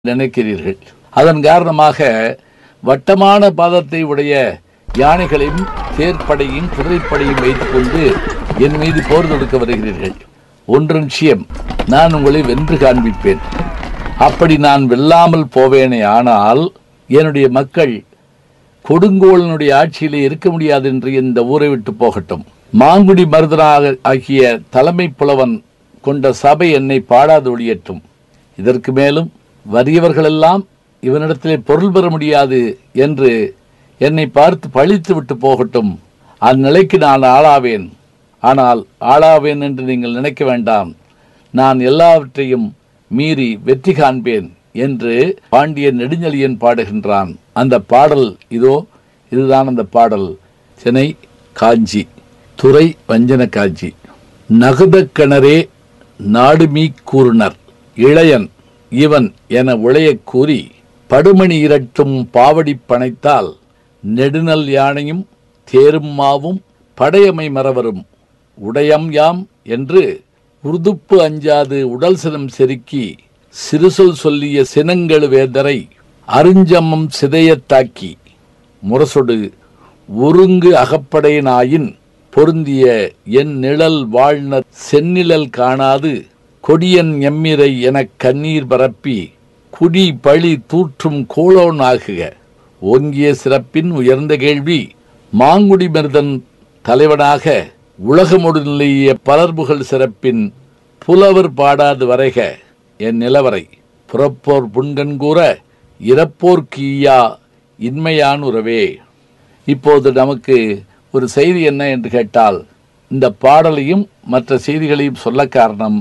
நினைக்கிறீர்கள் அதன் காரணமாக வட்டமான பாதத்தை உடைய யானைகளையும் தேர்ப்படையும் குதிரைப்படையும் வைத்துக் கொண்டு என் மீது போர் தொடுக்க வருகிறீர்கள் ஒன்று நிச்சயம் நான் உங்களை வென்று காண்பிப்பேன் அப்படி நான் வெல்லாமல் போவேனே ஆனால் என்னுடைய மக்கள் கொடுங்கோலனுடைய ஆட்சியிலே இருக்க முடியாது என்று இந்த ஊரை விட்டு போகட்டும் மாங்குடி மருதனாக ஆகிய தலைமை புலவன் கொண்ட சபை என்னை பாடாது ஒழியட்டும் இதற்கு மேலும் வறியவர்களெல்லாம் இவனிடத்திலே பொருள் பெற முடியாது என்று என்னை பார்த்து பழித்து விட்டு போகட்டும் அந்நிலைக்கு நான் ஆளாவேன் ஆனால் ஆளாவேன் என்று நீங்கள் நினைக்க வேண்டாம் நான் எல்லாவற்றையும் மீறி வெற்றி காண்பேன் என்று பாண்டியன் நெடுஞ்செழியன் பாடுகின்றான் அந்த பாடல் இதோ இதுதான் அந்த பாடல் சென்னை காஞ்சி துறை வஞ்சன காஞ்சி நகுதக் கிணறே நாடுமீ கூறுனர் இளையன் இவன் என உளையக் கூறி படுமணி இரட்டும் பாவடி பனைத்தால் நெடுநல் யானையும் தேரும் மாவும் படையமை மறவரும் உடையம் யாம் என்று உருதுப்பு அஞ்சாது உடல் சினம் செருக்கி சிறுசொல் சொல்லிய சினங்கெழு வேந்தரை அருஞ்சமம் சிதையத் தாக்கி முரசொடு ஒருங்கு அகப்படையினாயின் பொருந்திய என் நிழல் வாழ்நர் செந்நிழல் காணாது கொடியன் எம்மிரை எனக் கண்ணீர் பரப்பி குடி பழி தூற்றும் கோளோன் ஆகுக ஓங்கிய சிறப்பின் உயர்ந்த கேள்வி மாங்குடி மருதன் தலைவனாக உலகமொடு நிலைய பலர்புகழ் சிறப்பின் புலவர் பாடாது வரைக என் நிலவரை புறப்போர் புண்கண் கூற இறப்போர் கீயா இன்மையான் உறவே இப்போது நமக்கு ஒரு செய்தி என்ன என்று கேட்டால் இந்த பாடலையும் மற்ற செய்திகளையும் சொல்ல காரணம்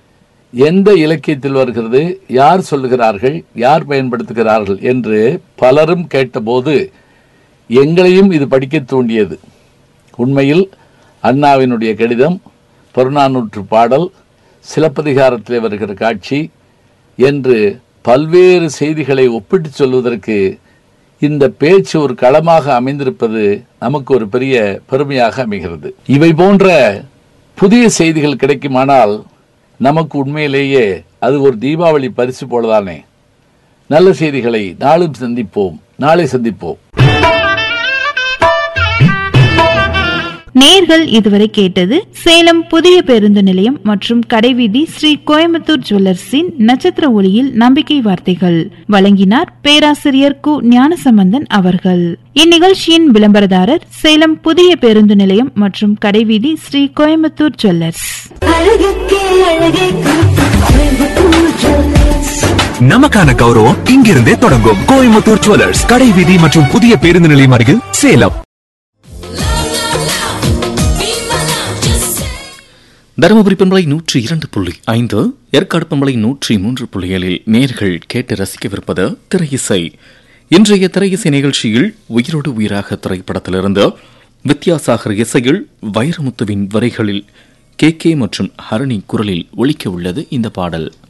எந்த இலக்கியத்தில் வருகிறது யார் சொல்லுகிறார்கள் யார் பயன்படுத்துகிறார்கள் என்று பலரும் கேட்டபோது எங்களையும் இது படிக்க தூண்டியது உண்மையில் அண்ணாவினுடைய கடிதம் புறநானூற்று பாடல் சிலப்பதிகாரத்திலே வருகிற காட்சி என்று பல்வேறு செய்திகளை ஒப்பிட்டு சொல்வதற்கு இந்த பேச்சு ஒரு களமாக அமைந்திருப்பது நமக்கு ஒரு பெரிய பெருமையாக அமைகிறது இவை போன்ற புதிய செய்திகள் கிடைக்குமானால் நமக்கு உண்மையிலேயே அது ஒரு தீபாவளி பரிசு போலதானே நல்ல செய்திகளை நாளும் சந்திப்போம் நாளை சந்திப்போம் நேர்கள் இதுவரை கேட்டது சேலம் புதிய பேருந்து நிலையம் மற்றும் கடைவீதி ஸ்ரீ கோயம்புத்தூர் ஜுவல்லர்ஸின் நட்சத்திர ஒளியில் நம்பிக்கை வார்த்தைகள் வழங்கினார் பேராசிரியர் கு ஞானசம்பந்தன் அவர்கள் இந்நிகழ்ச்சியின் விளம்பரதாரர் சேலம் புதிய பேருந்து நிலையம் மற்றும் கடைவீதி ஸ்ரீ கோயம்புத்தூர் ஜுவல்லர்ஸ் அழகுக்கே அழகே கோயம்புத்தூர் ஜுவல்லர்ஸ் நமக்கான கௌரவம் இங்கிருந்தே தொடங்கும் கோயம்புத்தூர் ஜுவல்லர்ஸ் கடை வீதி மற்றும் புதிய பேருந்து நிலையம் அருகில் சேலம் தருமபுரி பண்பலை நூற்றி இரண்டு புள்ளி ஐந்து ஏற்காடு பண்பலை நூற்றி மூன்று புள்ளி ஏழில் நேர்கள் கேட்டு ரசிக்கவிருப்பது திரையிசை இன்றைய திரையிசை நிகழ்ச்சியில் உயிரோடு உயிராக திரைப்படத்திலிருந்து வித்யாசாகர் இசையில் வைரமுத்துவின் வரிகளில் கே கே மற்றும் ஹரணி குரலில் ஒலிக்க உள்ளது இந்த பாடல்